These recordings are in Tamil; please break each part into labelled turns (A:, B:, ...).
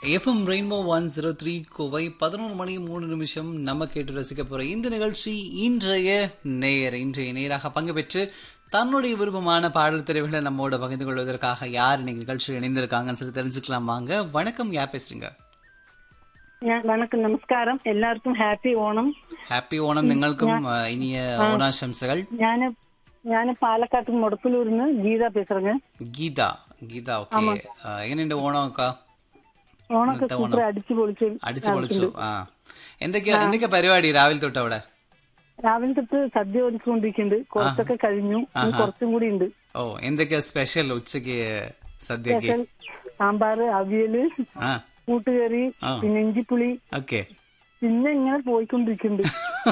A: FM rainbow one zero three Kovai பதினோரு மணி மூணு நிமிஷம் நம்ம கேட்டு ரசிக்க போற இந்த நிகழ்ச்சி இன்றைய நேயர் இன்றைய நேராக பங்கு பெற்று தன்னுடைய விருப்பமான பாடல் தெரிவுகளை நம்மோட பகிர்ந்து கொள்வதற்காக யார் இன்னைக்கு நிகழ்ச்சியில் இணைந்திருக்காங்கன்னு சொல்லி தெரிஞ்சுக்கலாம் வாங்க வணக்கம் யார் பேசுறீங்க
B: ഞാൻ വണക്കം നമസ്കാരം എല്ലാവർക്കും ഹാപ്പി ഓണം
A: ഹാപ്പി ഓണം നിങ്ങൾക്കും ആ, ഇനിയ ഓണാശംസകൾ
B: ഞാൻ ഞാൻ പാലക്കാട്ട് മുടപ്പിലൂരിന്ന് ഗീത പേசுறேங்க
A: ഗീത ഗീത ഓക്കെ എങ്ങനെയുണ്ട് ഓണമൊക്കെ
B: ഓണൊക്കെ സൂപ്പർ അടിച്ചു പൊളിച്ച്
A: അടിച്ചു പൊളിച്ചു ആ എന്തൊക്കെയാ എന്തൊക്കെയാ പരിപാടി രാവിലെ തൊട്ട് അവിടെ
B: രാവിലെ തൊട്ട് സദ്യ ഒരുക്കൊണ്ടിരിക്കുന്നുണ്ട് കുറച്ചൊക്കെ കഴിഞ്ഞു ഇനി കുറച്ചും കൂടി ഉണ്ട്
A: ഓ എന്തൊക്കെയാ സ്പെഷ്യൽ ഉച്ചക്ക് സദ്യക്ക്
B: സാമ്പാറ് അവിയല്
A: ആ
B: കൂട്ടുകറി
A: ആ.
B: പിന്നെ ഇഞ്ചിപ്പുളി
A: ഓക്കെ
B: പിന്നെ ഇങ്ങനെ പോയിക്കൊണ്ടിരിക്കുന്നുണ്ട്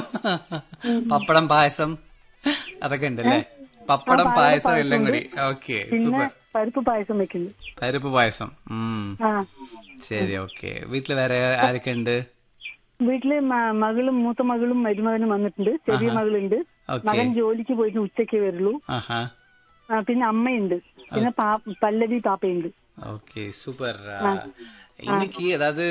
A: പപ്പടം പായസം അതൊക്കെ ഉണ്ടല്ലേ പപ്പടം പായസം എല്ലാം കൂടി ഓക്കെ
B: പിന്നെ
A: സൂപ്പർ
B: പരിപ്പ് പായസം വെക്കുന്നു
A: പരിപ്പ് പായസം ഉം
B: ആ
A: ശരി ഓക്കെ വീട്ടില് വേറെ ആരൊക്കെ ഉണ്ട്
B: വീട്ടില് മ- മകളും മൂത്ത മകളും മരുമകനും വന്നിട്ടുണ്ട് ചെറിയ മകളുണ്ട്
A: ഓക്കെ
B: മകൻ ജോലിക്ക് പോയിട്ട് ഉച്ചയ്ക്ക് വരുള്ളൂ
A: ആഹാ
B: ആ, പിന്നെ അമ്മയുണ്ട് പിന്നെ പാ- പല്ലവി പാപ്പയുണ്ട്
A: ஓகே சூப்பர் இன்னைக்கு அதாவது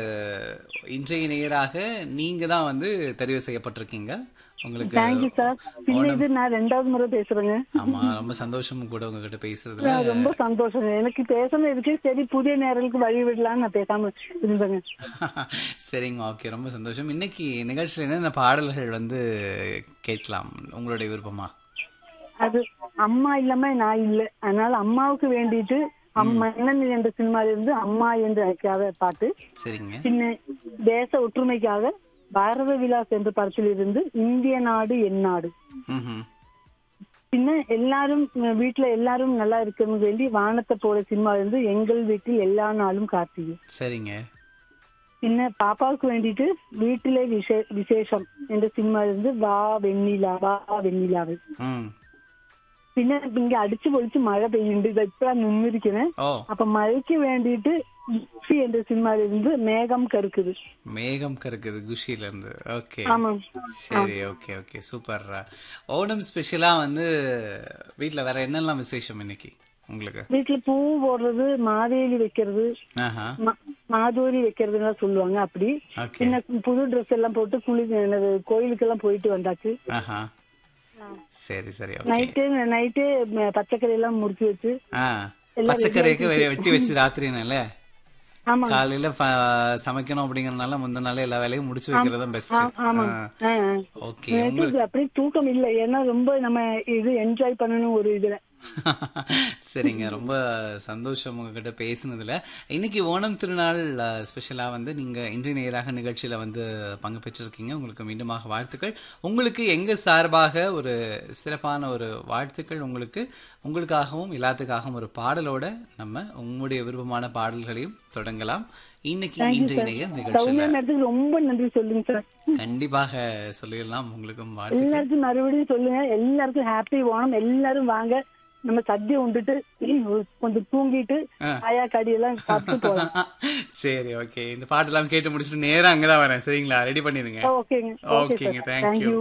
A: இன்றைய நேராக நீங்க தான் வந்து தெரிவு செய்யப்பட்டிருக்கீங்க உங்களுக்கு
B: தேங்க்யூ சார் பின்ன இது நான் ரெண்டாவது முறை பேசுறேங்க
A: ஆமா ரொம்ப சந்தோஷம் கூட உங்ககிட்ட பேசுறதுல
B: நான் ரொம்ப சந்தோஷம் எனக்கு பேசுனதுக்கு சரி புதிய நேரலுக்கு வழி விடலாம்னு நான் பேசாம இருந்தேங்க
A: சரிங்க ஓகே ரொம்ப சந்தோஷம் இன்னைக்கு நிகழ்ச்சியில் என்னென்ன பாடல்கள் வந்து கேட்கலாம் உங்களுடைய விருப்பமா
B: அது அம்மா இல்லாம நான் இல்ல அதனால அம்மாவுக்கு வேண்டிட்டு அம்- மன்னன் என்ற சினிமால இருந்து அம்மா என்று அழைக்காத பாட்டு
A: சரிங்க
B: பின்ன தேச ஒற்றுமைக்காக பாரத விலாஸ் என்ற படத்தில் இருந்து இந்திய நாடு என் நாடு
A: ம்ஹும்.
B: பின்ன எல்லாரும் அஹ், வீட்டுல எல்லாரும் நல்லா இருக்கணும் வேண்டி வானத்தை போல சினிமால இருந்து எங்கள் வீட்டில் எல்லா நாளும் கார்த்திகை
A: சரிங்க
B: പിന്നെ പാപ്പാவுக்கு വേണ്ടിയിട്ട് വീട്ടിലെ വിശേ- വിശേഷം എന്റെ സിനിമ ഇருந்து വാ വെണ്ണില വാ വെണ്ണിലാവ്
A: ம்
B: പിന്നെ ഇങ്ങ അടിച്ചു പൊളിച്ച് മഴ പെയ്യുന്നുണ്ട് ഇത് ഇപ്പഴാ നിന്നിരിക്കണേ
A: ஓ
B: അപ്പൊ മഴയ്ക്ക് വേണ്ടിയിട്ട് ഇപ്പി എന്റെ സിനിമ ഇருந்து മേഘം കറുക്കുது
A: மேகம் கருக்குது குஷில இருந்து ஓகே
B: ஆமா
A: சரி ஓகே ஓகே சூப்பர் ஓணம் ஸ்பெஷலா வந்து வீட்ல வேற என்னெல்லாம் விசேஷம் இன்னைக்கு உங்களுக்கு
B: வீட்டுல பூ போடுறது மாவேலி வைக்கிறது
A: ஆஹா
B: ம- மாதோரி வைக்கிறதுலாம் சொல்லுவாங்க அப்படி
A: ஓகே
B: பின்ன புது ட்ரெஸ் எல்லாம் போட்டு குளி என்னது கோயிலுக்கெல்லாம் போயிட்டு வந்தாச்சு
A: ஆஹா சரி சரி ஓகே
B: நைட்டு நைட்டு பச்சைக்கறி எல்லாம் முறிச்சு வச்சு
A: ஆ பச்சைக்கறிக்கு வெ- வெட்டி வச்சு ராத்திரினால
B: ஆமா
A: காலையில ஃப- சமைக்கணும் அப்படிங்கறதுனால முந்தின நாளே எல்லா வேலையும் முடிச்சு வைக்கிறது தான் பெஸ்ட்
B: ஆமா ஆ, ஆ.
A: ஓகே
B: நேத்து அப்படியே தூக்கம் இல்ல ஏன்னா ரொம்ப நம்ம இது என்ஜாய் பண்ணணும் ஒரு இதுல
A: சரிங்க ரொம்ப சந்தோஷம் உங்ககிட்ட பேசுனதுல இன்னைக்கு ஓணம் திருநாள் ஸ்பெஷலா வந்து நீங்க இன்றைய நேராக நிகழ்ச்சியில வந்து பங்கு பெற்றிருக்கீங்க உங்களுக்கு மீண்டுமாக வாழ்த்துக்கள் உங்களுக்கு எங்க சார்பாக ஒரு சிறப்பான ஒரு வாழ்த்துக்கள் உங்களுக்கு உங்களுக்காகவும் எல்லாத்துக்காகவும் ஒரு பாடலோட நம்ம உங்களுடைய விருப்பமான பாடல்களையும் தொடங்கலாம் இன்னைக்கு இன்றைய நேயர் நிகழ்ச்சியில
B: சௌமியா மேடத்துக்கு ரொம்ப நன்றி சொல்லுங்க சார்
A: கண்டிப்பாக சொல்லிடலாம் உங்களுக்கும் வாழ்த்துக்கள்
B: எல்லாருக்கும் மறுபடியும் சொல்லுங்க எல்லாருக்கும் ஹாப்பி ஓணம் எல்லாரும் வாங்க நம்ம சദ്യ உண்டுட்டு கொஞ்சம் தூங்கிட்டு
A: ஆ.
B: ஆயா கடி எல்லாம் சாப்பிட்டு போலாம்
A: சரி ஓகே இந்த பாட்டெல்லாம் கேட்டு முடிச்சுட்டு நேரா அங்கதான் வரேன் சரிங்களா ரெடி பண்ணிருங்க
B: ஓகேங்க ஓகே
A: ஓகேங்க
B: sir
A: thank you
B: thank you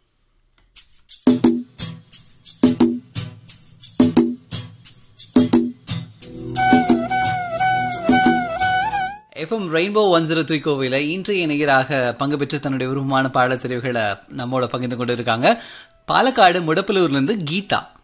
A: FM rainbow one zero three கோவில இன்றைய நேயராக பங்கு பெற்று தன்னுடைய விருப்பமான பாடத் தெரிவுகளை நம்மோட பகிர்ந்து கொண்டு இருக்காங்க பாலக்காடு முடப்பலூர்ல இருந்து கீதா